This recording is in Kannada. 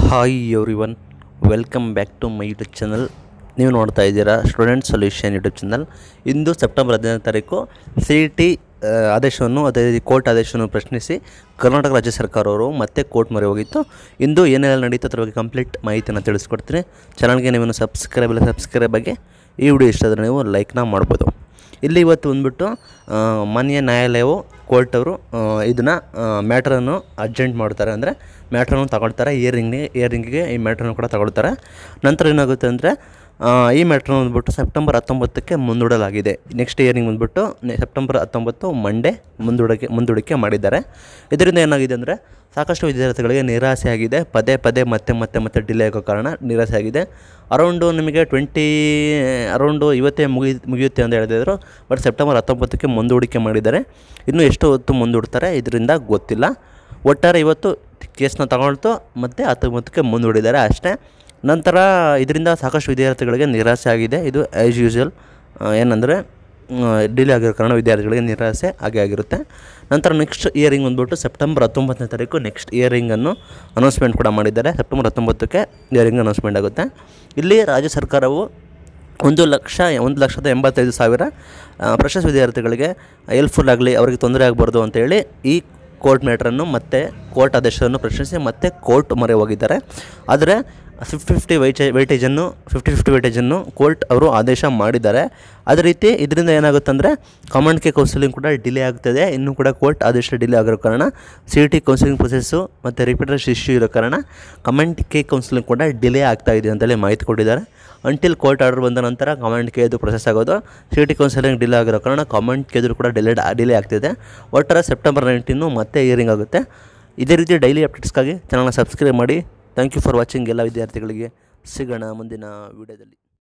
hi everyone welcome back to my YouTube channel ನೀವು ನೋಡ್ತಾ ಇದ್ದೀರಾ ಸ್ಟೂಡೆಂಟ್ ಸೊಲ್ಯೂಷನ್ ಯೂಟ್ಯೂಬ್ ಚಾನಲ್ ಇಂದು ಸೆಪ್ಟೆಂಬರ್ ಹದಿನೈದನೇ ತಾರೀಕು ಸಿ ಇ ಟಿ ಆದೇಶವನ್ನು ಅದೇ ರೀತಿ ಕೋರ್ಟ್ ಆದೇಶವನ್ನು ಪ್ರಶ್ನಿಸಿ ಕರ್ನಾಟಕ ರಾಜ್ಯ ಸರ್ಕಾರವರು ಮತ್ತೆ ಕೋರ್ಟ್ ಮೊರೆ ಹೋಗಿತ್ತು ಇಂದು ಏನೆಲ್ಲ ನಡೀತು ಅದ್ರ ಬಗ್ಗೆ ಕಂಪ್ಲೀಟ್ ಮಾಹಿತಿಯನ್ನು ತಿಳಿಸ್ಕೊಡ್ತೀನಿ ಚಾನಲ್ಗೆ ನೀವು ಸಬ್ಸ್ಕ್ರೈಬ್ ಇಲ್ಲ ಸಬ್ಸ್ಕ್ರೈಬ್ ಆಗಿ ಈ ವಿಡಿಯೋ ಇಷ್ಟ ಆದರೆ ನೀವು ಲೈಕ್ನ ಮಾಡ್ಬೋದು ಇಲ್ಲಿ ಇವತ್ತು ಬಂದ್ಬಿಟ್ಟು ಆ, ಮಾನ್ಯ ನ್ಯಾಯಾಲಯವು ಕೋರ್ಟ್ ಅವರು ಇದನ್ನು ಮ್ಯಾಟ್ರನ್ನು ಅರ್ಜೆಂಟ್ ಮಾಡ್ತಾರೆ ಅಂದರೆ ಮ್ಯಾಟ್ರನ್ನು ತಗೊಳ್ತಾರೆ ಇಯರಿಂಗ್ಗೆ ಇಯರಿಂಗಿಗೆ ಈ ಮ್ಯಾಟ್ರನ್ನು ಕೂಡ ತಗೊಳ್ತಾರೆ ನಂತರ ಏನಾಗುತ್ತೆ ಅಂದರೆ ಈ ಮ್ಯಾಟ್ರನ್ನು ಬಂದ್ಬಿಟ್ಟು ಸೆಪ್ಟೆಂಬರ್ ಹತ್ತೊಂಬತ್ತಕ್ಕೆ ಮುಂದೂಡಲಾಗಿದೆ ನೆಕ್ಸ್ಟ್ ಇಯರಿಂಗ್ ಬಂದ್ಬಿಟ್ಟು ನೆ- ಸೆಪ್ಟೆಂಬರ್ ಹತ್ತೊಂಬತ್ತು ಮಂಡೇ ಮುಂದೂಡಿಕೆ ಮುಂದೂಡಿಕೆ ಮಾಡಿದ್ದಾರೆ ಇದರಿಂದ ಏನಾಗಿದೆ ಅಂದರೆ ಸಾಕಷ್ಟು ವಿದ್ಯಾರ್ಥಿಗಳಿಗೆ ನಿರಾಸೆ ಆಗಿದೆ ಪದೇ ಪದೇ ಮತ್ತೆ ಮತ್ತೆ ಮತ್ತೆ ಡಿಲೇ ಆಗೋ ಕಾರಣ ನಿರಾಸೆ ಆಗಿದೆ ಅರೌಂಡು ನಿಮಗೆ ಟ್ವೆಂಟಿ ಅರೌಂಡು ಇವತ್ತೇ ಮುಗಿ ಮುಗಿಯುತ್ತೆ ಅಂತ ಹೇಳ್ತಿದ್ರು ಬಟ್ ಸೆಪ್ಟೆಂಬರ್ ಹತ್ತೊಂಬತ್ತಕ್ಕೆ ಮುಂದೂಡಿಕೆ ಮಾಡಿದ್ದಾರೆ ಇನ್ನು ಎಷ್ಟು ಹೊತ್ತು ಮುಂದೂಡ್ತಾರೆ ಇದರಿಂದ ಗೊತ್ತಿಲ್ಲ ಒಟ್ಟಾರೆ ಇವತ್ತು ಕೇಸ್ನ ತಗೊಳ್ತು ಮತ್ತು ಹತ್ತೊಂಬತ್ತಕ್ಕೆ ಮುಂದೂಡಿದ್ದಾರೆ ಅಷ್ಟೇ ನಂತರ ಇದರಿಂದ ಸಾಕಷ್ಟು ವಿದ್ಯಾರ್ಥಿಗಳಿಗೆ ನಿರಾಸೆ ಆಗಿದೆ ಇದು ಆ್ಯಸ್ ಯೂಶುವಲ್ ಏನಂದರೆ ಡಿಲೇ ಆಗಿರೋ ಕಾರಣ ವಿದ್ಯಾರ್ಥಿಗಳಿಗೆ ನಿರಾಸೆ ಆಗೇ ಆಗಿರುತ್ತೆ ನಂತರ ನೆಕ್ಸ್ಟ್ ಇಯರಿಂಗ್ ಬಂದ್ಬಿಟ್ಟು ಸೆಪ್ಟೆಂಬರ್ ಹತ್ತೊಂಬತ್ತನೇ ತಾರೀಕು ನೆಕ್ಸ್ಟ್ ಇಯರಿಂಗನ್ನು ಅನೌನ್ಸ್ಮೆಂಟ್ ಕೂಡ ಮಾಡಿದ್ದಾರೆ ಸೆಪ್ಟೆಂಬರ್ ಹತ್ತೊಂಬತ್ತಕ್ಕೆ ಇಯರಿಂಗ್ ಅನೌನ್ಸ್ಮೆಂಟ್ ಆಗುತ್ತೆ ಇಲ್ಲಿ ರಾಜ್ಯ ಸರ್ಕಾರವು ಒಂದು ಲಕ್ಷ ಒಂದು ಲಕ್ಷದ ಎಂಬತ್ತೈದು ಸಾವಿರ ಆ, ಪ್ರಶಸ್ತ ವಿದ್ಯಾರ್ಥಿಗಳಿಗೆ ಹೆಲ್ಪ್ಫುಲ್ ಆಗಲಿ ಅವರಿಗೆ ತೊಂದರೆ ಆಗಬಾರ್ದು ಅಂತೇಳಿ ಈ ಕೋರ್ಟ್ ಮ್ಯಾಟ್ರನ್ನು ಮತ್ತೆ ಕೋರ್ಟ್ ಆದೇಶವನ್ನು ಪ್ರಶ್ನಿಸಿ ಮತ್ತೆ ಕೋರ್ಟ್ ಮೊರೆ ಹೋಗಿದ್ದಾರೆ ಆದರೆ ಫಿಫ್ಟಿ ಫಿಫ್ಟಿ ವೈಟೇ ವೈಟೇಜನ್ನು ಫಿಫ್ಟಿ ಫಿಫ್ಟಿ ವೈಟೇಜನ್ನು ಕೋರ್ಟ್ ಅವರು ಆದೇಶ ಮಾಡಿದ್ದಾರೆ ಅದೇ ರೀತಿ ಇದರಿಂದ ಏನಾಗುತ್ತೆ ಅಂದರೆ ಕಾಮನ್ ಕೆ ಕೌನ್ಸಿಲಿಂಗ್ ಕೂಡ ಡಿಲೇ ಆಗ್ತದೆ ಇನ್ನೂ ಕೂಡ ಕೋರ್ಟ್ ಆದೇಶ ಡಿಲೇ ಆಗಿರೋ ಕಾರಣ C E T counselling process ಮತ್ತು ರಿಪೀಟರ್ಸ್ ಇಶ್ಯೂ ಇರೋ ಕಾರಣ ಕಮೆಂಟ್ ಕೆ ಕೌನ್ಸಿಲಿಂಗ್ ಕೂಡ ಡಿಲೇ ಆಗ್ತಾ ಇದೆ ಅಂತೇಳಿ ಮಾಹಿತಿ ಕೊಟ್ಟಿದ್ದಾರೆ ಅಂಟಿಲ್ ಕೋರ್ಟ್ ಆರ್ಡರ್ ಬಂದ ನಂತರ ಕಾಮೆಂಟ್ ಕೇದು ಪ್ರೊಸೆಸ್ ಆಗೋದು ಸಿ ಟಿ ಕೌನ್ಸಿಲಿಂಗ್ ಡಿಲೇ ಆಗಿರೋ ಕಾರಣ ಕಾಮೆಂಟ್ ಕೇದು ಕೂಡ ಡಿಲೇ ಡಿಲೇ ಆಗ್ತಿದೆ ಒಟ್ಟಾರೆ ಸೆಪ್ಟೆಂಬರ್ ನೈನ್ಟೀನು ಮತ್ತೆ ಇಯರಿಂಗ್ ಆಗುತ್ತೆ ಇದೇ ರೀತಿ ಡೈಲಿ ಅಪ್ಡೇಟ್ಸ್ಗಾಗಿ ಚಾನಲ್ನ ಸಬ್ಸ್ಕ್ರೈಬ್ ಮಾಡಿ ಥ್ಯಾಂಕ್ ಯು ಫಾರ್ ವಾಚಿಂಗ್ ಎಲ್ಲ ವಿದ್ಯಾರ್ಥಿಗಳಿಗೆ ಸಿಗೋಣ ಮುಂದಿನ ವೀಡಿಯೋದಲ್ಲಿ